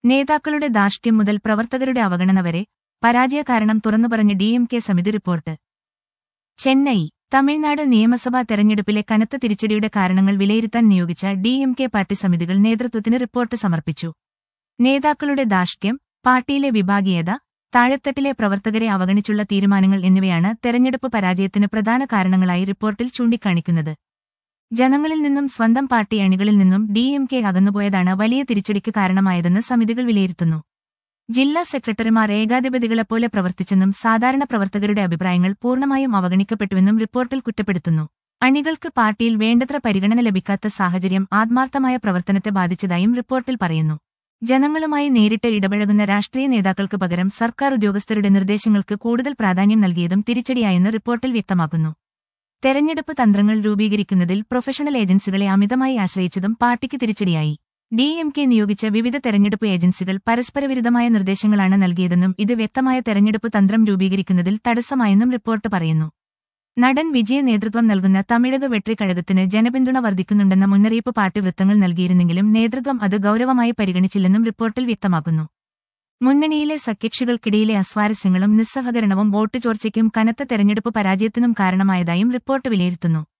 നേതാക്കളുടെ ധാർഷ്ട്യം മുതൽ പ്രവർത്തകരുടെ അവഗണന വരെ പരാജയ കാരണം തുറന്നുപറഞ്ഞ് ഡിഎംകെ സമിതി റിപ്പോർട്ട് ചെന്നൈ തമിഴ്നാട് നിയമസഭാ തെരഞ്ഞെടുപ്പിലെ കനത്ത തിരിച്ചടിയുടെ കാരണങ്ങൾ വിലയിരുത്താൻ നിയോഗിച്ച ഡിഎംകെ പാർട്ടി സമിതികൾ നേതൃത്വത്തിന് റിപ്പോർട്ട് സമർപ്പിച്ചു നേതാക്കളുടെ ധാർഷ്ട്യം പാർട്ടിയിലെ വിഭാഗീയത താഴെത്തട്ടിലെ പ്രവർത്തകരെ അവഗണിച്ചുള്ള തീരുമാനങ്ങൾ എന്നിവയാണ് തെരഞ്ഞെടുപ്പ് പരാജയത്തിന് പ്രധാന കാരണങ്ങളായി റിപ്പോർട്ടിൽ ചൂണ്ടിക്കാണിക്കുന്നത് ജനങ്ങളിൽ നിന്നും സ്വന്തം പാർട്ടി അണികളിൽ നിന്നും ഡിഎംകെ അകന്നുപോയതാണ് വലിയ തിരിച്ചടിക്ക് കാരണമായതെന്ന് സമിതികൾ വിലയിരുത്തുന്നു ജില്ലാ സെക്രട്ടറിമാർ ഏകാധിപതികളെപ്പോലെ പ്രവർത്തിച്ചെന്നും സാധാരണ പ്രവർത്തകരുടെ അഭിപ്രായങ്ങൾ പൂർണ്ണമായും അവഗണിക്കപ്പെട്ടുവെന്നും റിപ്പോർട്ടിൽ കുറ്റപ്പെടുത്തുന്നു അണികൾക്ക് പാർട്ടിയിൽ വേണ്ടത്ര പരിഗണന ലഭിക്കാത്ത സാഹചര്യം ആത്മാർത്ഥമായ പ്രവർത്തനത്തെ ബാധിച്ചതായും റിപ്പോർട്ടിൽ പറയുന്നു ജനങ്ങളുമായി നേരിട്ട് ഇടപഴകുന്ന രാഷ്ട്രീയ നേതാക്കൾക്ക് പകരം സർക്കാർ ഉദ്യോഗസ്ഥരുടെ നിർദ്ദേശങ്ങൾക്ക് കൂടുതൽ പ്രാധാന്യം നൽകിയതും തിരിച്ചടിയായെന്ന് റിപ്പോർട്ടിൽ വ്യക്തമാക്കുന്നു തെരഞ്ഞെടുപ്പ് തന്ത്രങ്ങൾ രൂപീകരിക്കുന്നതിൽ പ്രൊഫഷണൽ ഏജൻസികളെ അമിതമായി ആശ്രയിച്ചതും പാർട്ടിക്ക് തിരിച്ചടിയായി ഡിഎംകെ നിയോഗിച്ച വിവിധ തെരഞ്ഞെടുപ്പ് ഏജൻസികൾ പരസ്പരവിരുദ്ധമായ നിർദ്ദേശങ്ങളാണ് നൽകിയതെന്നും ഇത് വ്യക്തമായ തെരഞ്ഞെടുപ്പ് തന്ത്രം രൂപീകരിക്കുന്നതിൽ തടസ്സമായെന്നും റിപ്പോർട്ട് പറയുന്നു നടൻ വിജയ നേതൃത്വം നൽകുന്ന തമിഴക വെട്രിക്കഴകത്തിന് ജനപിന്തുണ വർദ്ധിക്കുന്നുണ്ടെന്ന മുന്നറിയിപ്പ് പാർട്ടി വൃത്തങ്ങൾ നൽകിയിരുന്നെങ്കിലും നേതൃത്വം അത് ഗൌരവമായി പരിഗണിച്ചില്ലെന്നും റിപ്പോർട്ടിൽ വ്യക്തമാക്കുന്നു മുന്നണിയിലെ സഖ്യകക്ഷികൾക്കിടയിലെ അസ്വാരസ്യങ്ങളും നിസ്സഹകരണവും വോട്ട് ചോർച്ചയ്ക്കും കനത്ത തെരഞ്ഞെടുപ്പ് പരാജയത്തിനും കാരണമായതായും റിപ്പോർട്ട് വിലയിരുത്തുന്നു